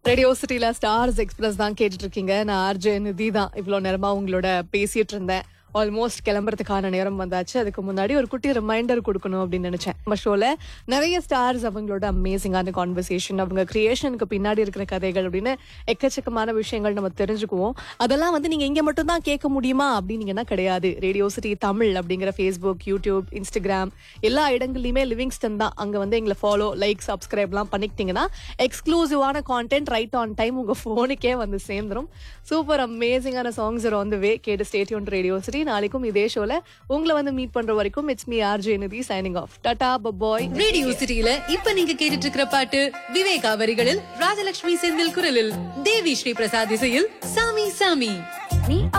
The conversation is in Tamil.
ரேடியோ சிட்டில ஸ்டார்ஸ் எக்ஸ்பிரஸ் தான் கேட்டுட்டு இருக்கீங்க நான் ஆர்ஜே நிதி தான் இவ்வளவு நேரமா உங்களோட பேசிட்டு இருந்தேன் ஆல்மோஸ்ட் கிளம்புறதுக்கான நேரம் வந்தாச்சு அதுக்கு முன்னாடி ஒரு குட்டி ரிமைண்டர் கொடுக்கணும் அப்படின்னு நினைச்சேன் நம்ம ஷோல நிறைய ஸ்டார்ஸ் அவங்களோட அமேசிங்கான கான்வர்சேஷன் அவங்க கிரியேஷனுக்கு பின்னாடி இருக்கிற கதைகள் அப்படின்னு எக்கச்சக்கமான விஷயங்கள் நம்ம தெரிஞ்சுக்குவோம் அதெல்லாம் வந்து நீங்க இங்க மட்டும் தான் கேட்க முடியுமா அப்படின்னீங்கன்னா கிடையாது ரேடியோ சிட்டி தமிழ் அப்படிங்கிற ஃபேஸ்புக் யூடியூப் இன்ஸ்டாகிராம் எல்லா இடங்கள்லயுமே லிவிங்ஸ்டன் தான் அங்க வந்து எங்களை ஃபாலோ லைக் சப்ஸ்கிரைப்லாம் பண்ணிக்கிட்டீங்கன்னா எக்ஸ்க்ளூசிவான கான்டென்ட் ரைட் ஆன் டைம் உங்க போனுக்கே வந்து சேர்ந்துரும் சூப்பர் அமேசிங்கான சாங்ஸ் ஆன் த வே கேட்டு ஸ்டேட்யூன் ரேடியோ சிட்டி நாளைக்கும் இதே ஷோல உங்களை வந்து மீட் பண்ற வரைக்கும் it's me R Jayanidhi signing off tata bye radio சிட்டியில இப்ப நீங்க கேட்டுட்டு இருக்கிற பாட்டு விவேகா வரிகளில் ராஜலட்சுமி செந்தில் குரலில் தேவி ஸ்ரீ பிரசாத் இசையில் சாமி சாமி நீ